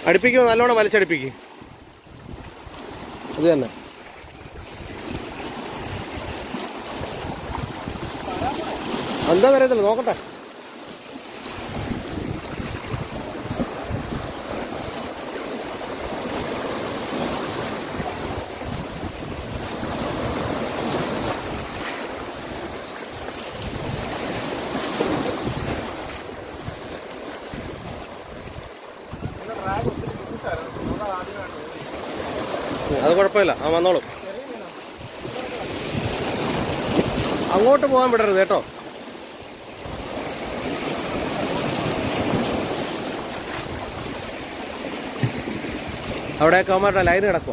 അടുപ്പിക്കുമോ നല്ലോണം വലിച്ചടുപ്പിക്കും അത് തന്നെ എന്താ അറിയത്തില്ല നോക്കട്ടെ അത് കുഴപ്പമില്ല ആ വന്നോളും അങ്ങോട്ട് പോകാൻ വിടരുത് കേട്ടോ അവിടെയൊക്കെ അവന്മാരുടെ ലൈൻ കിടക്കുക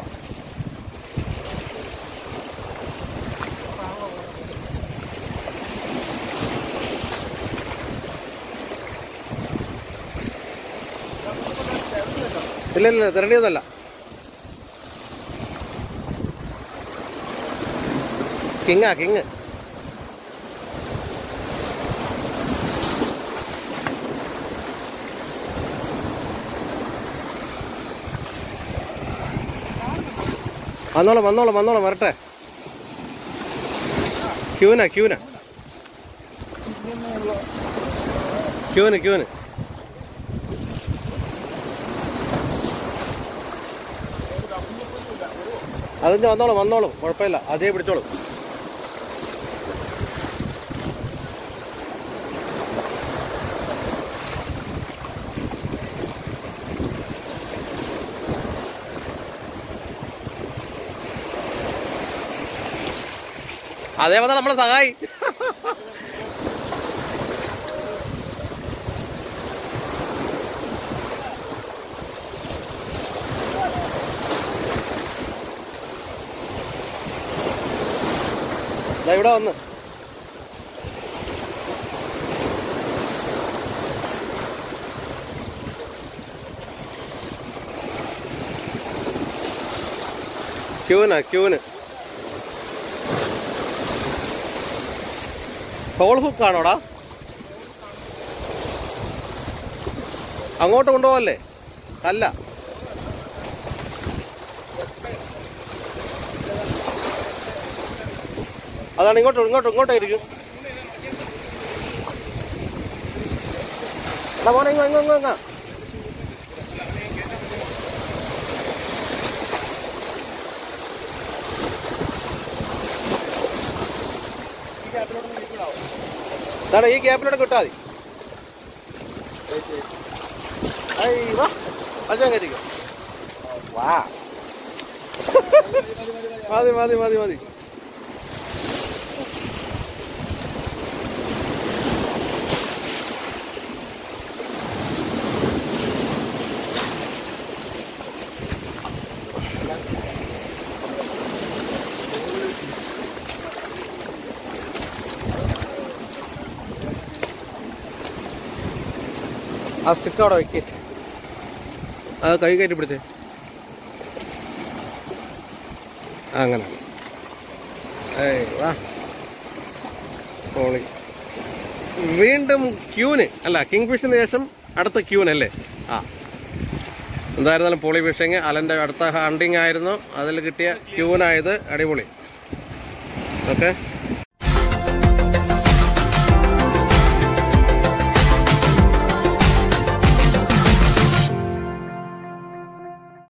ഇല്ല ഇല്ല തിരണ്ടിയൊന്നുമല്ല കിങ്ങാ കിങ് വന്നോളാം വന്നോളാം വന്നോളാം വരട്ടെ ക്യൂന ക്യൂന ക്യൂന് ക്യൂന് അതിന്റെ വന്നോളും വന്നോളും കുഴപ്പമില്ല അതേ പിടിച്ചോളും അതേ വന്നാൽ നമ്മളെ സഹായി ദാ ഇവിടെ വന്ന് ക്യൂനാ ക്യൂന് ഹോൾ ഹുക്ക് ആണോടാ അങ്ങോട്ട് കൊണ്ടുപോകല്ലേ അല്ല അതാണ് ഇങ്ങോട്ട് ഇങ്ങോട്ട് ഇങ്ങോട്ടായിരിക്കും എടാ മോനെ ഇങ്ങോ ഇങ്ങോ ഇങ്ങോ ഇങ്ങോ ഇതാടാ ഈ ഗ്യാപ്പിലൂടെ കിട്ടാ മതി ഐ, വാ അച്ഛൻ കയറ്റിക്കോ വാ മതി മതി മതി മതി ആ സ്റ്റിക്ക് അവിടെ വെക്ക് അത് കൈ കയറ്റി പിടിച്ചേ ആ, അങ്ങനെ ഏയ് വാ പോളി വീണ്ടും ക്യൂന് അല്ല കിങ് ഫിഷിന് ശേഷം അടുത്ത ക്യൂൻ അല്ലേ ആ എന്തായിരുന്നാലും പോളി ഫിഷിങ് അലൻ്റെ അടുത്ത ഹണ്ടിങ് ആയിരുന്നു അതിൽ കിട്ടിയ ക്യൂനായത് അടിപൊളി ഓക്കെ